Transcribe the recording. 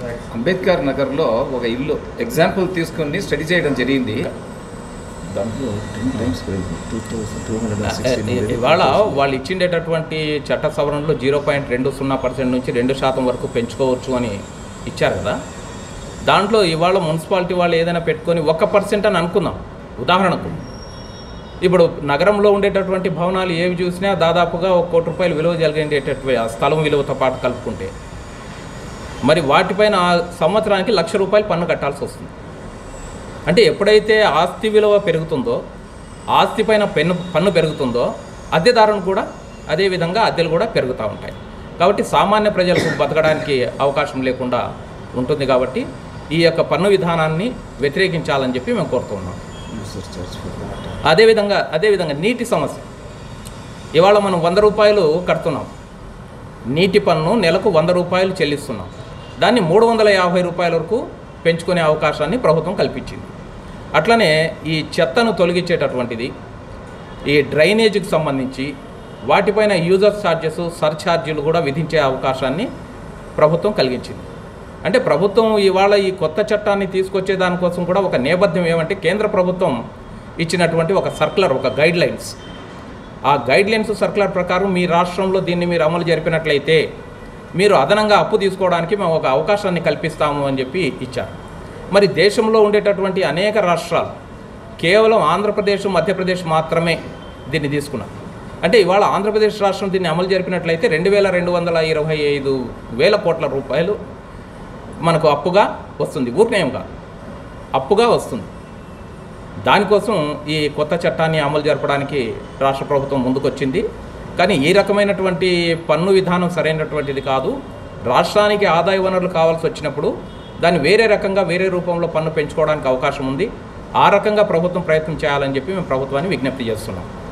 అంబేద్కర్ నగర్లో ఒక ఇల్లు ఎగ్జాంపుల్ తీసుకొని స్టడీ చేయడం జరిగింది దాంట్లో టెన్ టైమ్స్ పెరిగింది టూ థౌసండ్ టూ హండ్రెడ్ ఇవాళ వాళ్ళు ఇచ్చిండేటటువంటి చట్ట సవరణలో జీరో పాయింట్ రెండు సున్నా పర్సెంట్ నుంచి రెండు శాతం వరకు పెంచుకోవచ్చు అని ఇచ్చారు కదా దాంట్లో ఇవాళ మున్సిపాలిటీ వాళ్ళు ఏదైనా పెట్టుకొని ఒక్క పర్సెంట్ అని అనుకుందాం ఉదాహరణకు ఇప్పుడు నగరంలో ఉండేటటువంటి భవనాలు ఏవి చూసినా దాదాపుగా ఒక కోటి రూపాయలు విలువ జరిగేటటువంటి ఆ స్థలం విలువతో పాటు కలుపుకుంటే మరి వాటిపైన ఆ సంవత్సరానికి లక్ష రూపాయలు పన్ను కట్టాల్సి వస్తుంది అంటే ఎప్పుడైతే ఆస్తి విలువ పెరుగుతుందో ఆస్తి పైన పెన్ను పన్ను పెరుగుతుందో అద్దెదారును కూడా అదే విధంగా అద్దెలు కూడా పెరుగుతూ ఉంటాయి కాబట్టి సామాన్య ప్రజలకు బతకడానికి అవకాశం లేకుండా ఉంటుంది కాబట్టి ఈ యొక్క పన్ను విధానాన్ని వ్యతిరేకించాలని చెప్పి మేము కోరుతున్నాం యూసర్ చార్జ్ ఫర్ వాటర్ అదేవిధంగా అదేవిధంగా నీటి సమస్య ఇవాళ మనం వంద రూపాయలు కడుతున్నాం నీటి పన్ను నెలకు వంద రూపాయలు చెల్లిస్తున్నాం దాన్ని మూడు వందల యాభై రూపాయల వరకు పెంచుకునే అవకాశాన్ని ప్రభుత్వం కల్పించింది అట్లనే ఈ చెత్తను తొలగించేటటువంటిది ఈ డ్రైనేజీకి సంబంధించి వాటిపైన యూజర్ ఛార్జెస్ సర్ఛార్జీలు కూడా విధించే అవకాశాన్ని ప్రభుత్వం కలిగించింది అంటే ప్రభుత్వం ఇవాళ ఈ కొత్త చట్టాన్ని తీసుకొచ్చే దానికోసం కూడా ఒక నేపథ్యం ఏమంటే కేంద్ర ప్రభుత్వం ఇచ్చినటువంటి ఒక సర్కులర్ ఒక గైడ్ లైన్స్ ఆ గైడ్ లైన్స్ సర్కులర్ ప్రకారం మీ రాష్ట్రంలో దీన్ని మీరు అమలు జరిపినట్లయితే మీరు అదనంగా అప్పు తీసుకోవడానికి మేము ఒక అవకాశాన్ని కల్పిస్తాము అని చెప్పి ఇచ్చారు మరి దేశంలో ఉండేటటువంటి అనేక రాష్ట్రాలు కేవలం ఆంధ్రప్రదేశ్ మధ్యప్రదేశ్ మాత్రమే దీన్ని తీసుకున్నారు అంటే ఇవాళ ఆంధ్రప్రదేశ్ రాష్ట్రం దీన్ని అమలు జరిపినట్లయితే రెండు వేల రెండు వందల ఇరవై ఐదు వేల కోట్ల రూపాయలు మనకు అప్పుగా వస్తుంది ఊరికేం కాదు అప్పుగా వస్తుంది దానికోసం ఈ కొత్త చట్టాన్ని అమలు జరపడానికి రాష్ట్ర ప్రభుత్వం ముందుకొచ్చింది కానీ ఈ రకమైనటువంటి పన్ను విధానం సరైనటువంటిది కాదు రాష్ట్రానికి ఆదాయ వనరులు కావాల్సి వచ్చినప్పుడు దాన్ని వేరే రకంగా వేరే రూపంలో పన్ను పెంచుకోవడానికి అవకాశం ఉంది ఆ రకంగా ప్రభుత్వం ప్రయత్నం చేయాలని చెప్పి మేము ప్రభుత్వాన్ని విజ్ఞప్తి చేస్తున్నాం